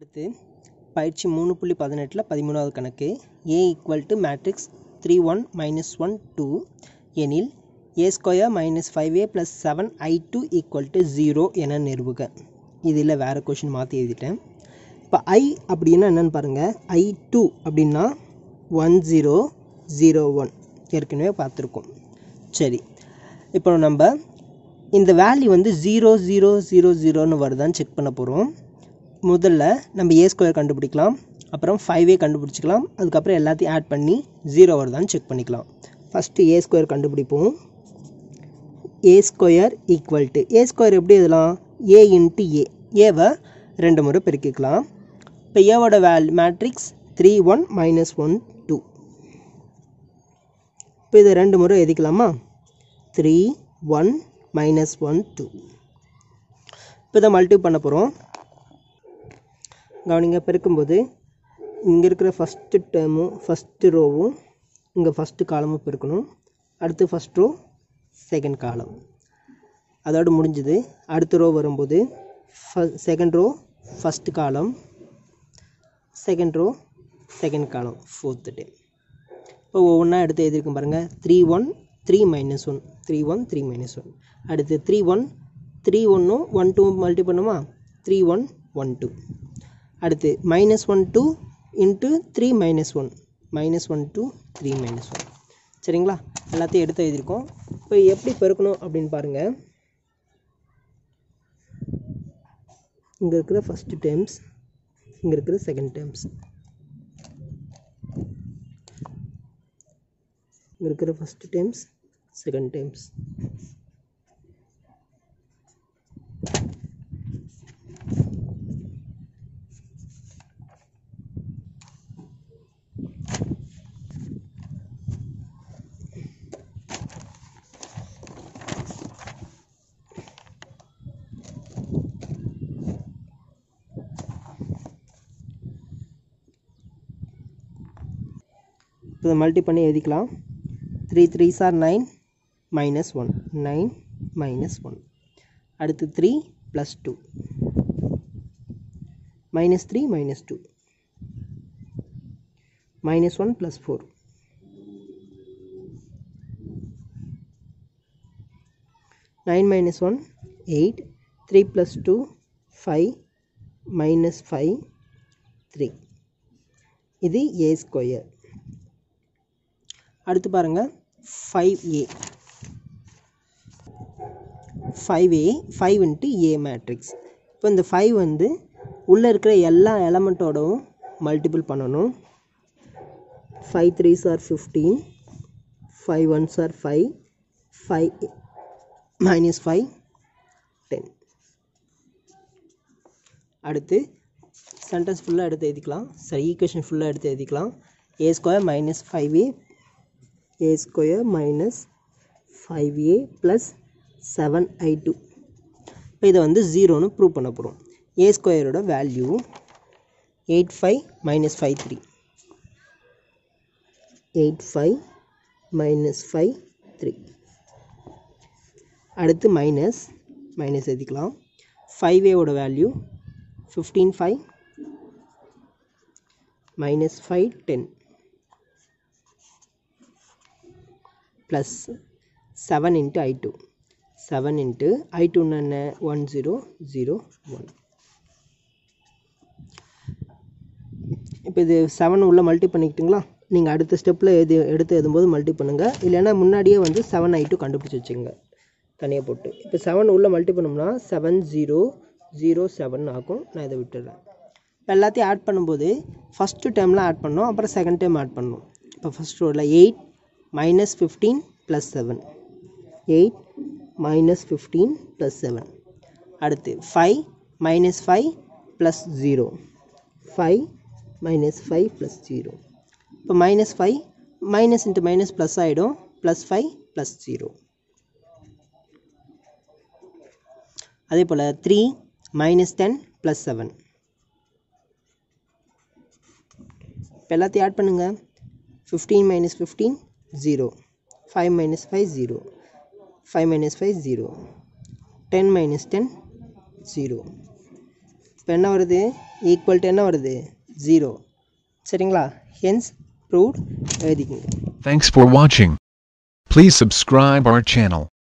அடுத்து பயிற்சி மூணு புள்ளி பதினெட்டில் பதிமூணாவது கணக்கு A equal to matrix three one minus one two எனில் A square minus five A plus seven I two equal to zero என நிறுவுக இதில் வேறு கொஷின் மாற்றி எழுதிட்டேன் இப்போ ஐ அப்படின்னா என்னென்னு பாருங்கள் ஐ டூ அப்படின்னா ஒன் ஜீரோ ஜீரோ ஒன் ஏற்கனவே பார்த்துருக்கோம் சரி இப்போ நம்ம இந்த வேல்யூ வந்து ஜீரோ ஜீரோ ஜீரோ ஜீரோன்னு வருதான்னு செக் பண்ண போகிறோம் முதல்ல நம்ம ஏ ஸ்கொயர் கண்டுபிடிக்கலாம் அப்புறம் ஃபைவ் ஏ கண்டுபிடிச்சிக்கலாம் அதுக்கப்புறம் எல்லாத்தையும் ஆட் பண்ணி ஜீரோ வருதான்னு செக் பண்ணிக்கலாம் ஃபஸ்ட்டு ஏ ஸ்கொயர் கண்டுபிடிப்போம் A square equal to A square எப்படி எழுதலாம் ஏ இன்ட்டு ஏ ஏவை ரெண்டு முறை பெருக்கிக்கலாம் இப்போ ஏவோட value matrix three one minus one two இப்போ இதை ரெண்டு முறை எழுதிக்கலாமா three one minus one two இப்போ இதை மல்டி பண்ண போகிறோம் கவனிங்க பெருக்கும்போது இங்கே இருக்கிற ஃபஸ்ட்டு டேர்மும் ஃபஸ்ட்டு ரோவும் இங்கே ஃபஸ்ட்டு காலமும் பெருக்கணும் அடுத்து ஃபஸ்ட் ரோ செகண்ட் காலம் அதோடு முடிஞ்சுது அடுத்த ரோ வரும்போது ஃப second row first column second row second column fourth டே இப்போ ஒவ்வொன்றா எடுத்து எழுதியிருக்கோம் பாருங்கள் three one three minus one three one three minus one அடுத்து த்ரீ ஒன் த்ரீ ஒன்னும் ஒன் டூ மல்டி பண்ணுமா த்ரீ ஒன் ஒன் டூ அடுத்து minus one two into three minus one minus one two three minus one சரிங்களா எல்லாத்தையும் எடுத்து எழுதியிருக்கோம் இப்போ எப்படி பெருக்கணும் அப்படின்னு பாருங்கள் இங்கே இருக்கிற ஃபஸ்ட்டு டேர்ம்ஸ் இங்கே இருக்கிற செகண்ட் டேர்ம்ஸ் இங்கே இருக்கிற ஃபஸ்ட்டு டேர்ம்ஸ் செகண்ட் டேர்ம்ஸ் இப்போ இதை மல்டி பண்ணி எழுதிக்கலாம் three three are nine minus one nine minus one அடுத்து three plus two minus three minus two minus one plus four nine minus one eight three plus two five minus five three இது A square அடுத்து பாருங்கள் five A five A five into A matrix இப்போ இந்த five வந்து உள்ளே இருக்கிற எல்லா எலமெண்ட்டோடவும் மல்டிபிள் பண்ணணும் five three are fifteen five one are five five minus five ten அடுத்து சென்டென்ஸ் ஃபுல்லாக எடுத்து எழுதிக்கலாம் சரி ஈக்குவேஷன் ஃபுல்லாக எடுத்து எழுதிக்கலாம் A square minus five A a square minus 5a plus 7i2 இப்போ இதை வந்து ஜீரோன்னு ப்ரூவ் பண்ண போகிறோம் ஏ ஸ்கொயரோட value eight five minus five three eight five minus five three அடுத்து மைனஸ் மைனஸ் எழுதிக்கலாம் ஃபைவ் ஏவோட value fifteen five minus five ten plus seven into I two seven into I டூன்னு என்ன ஒன் ஜீரோ ஜீரோ ஒன் இப்போ இது seven உள்ளே multi பண்ணிக்கிட்டுங்களா நீங்கள் அடுத்த ஸ்டெப்பில் எது எடுத்து எழுதும்போது மல்டி பண்ணுங்கள் இல்லைன்னா முன்னாடியே வந்து செவன் ஐ டூ கண்டுபிடிச்சி வச்சுங்க தனியாக போட்டு இப்போ செவன் உள்ளே மல்டி பண்ணோம்னா செவன் ஜீரோ ஜீரோ செவன் ஆகும் நான் இதை விட்டுடுறேன் இப்போ எல்லாத்தையும் ஆட் பண்ணும்போது ஃபஸ்ட்டு டைமில் ஆட் பண்ணோம் அப்புறம் செகண்ட் டைம் ஆட் பண்ணோம் இப்போ ஃபஸ்ட் ரோவில் eight minus 15 plus 7 8 minus 15 plus 7 அடுத்து 5 minus 5 plus 0 5 minus 5 plus 0 இப்போ minus 5 minus into minus plus ஆகிடும் plus 5 plus 0 அதே போல் 3 minus 10 plus 7 இப்போ எல்லாத்தையும் ஆட் பண்ணுங்கள் 15 minus 15 0 5 minus 5 0 5 minus 5 0 10 minus 10 0 இப்போ என்ன வருது ஈக்குவல் டு என்ன வருது ஜீரோ சரிங்களா ஹென்ஸ் ப்ரூவ்ட் எழுதிக்கோங்க Thanks for watching. Please subscribe our channel.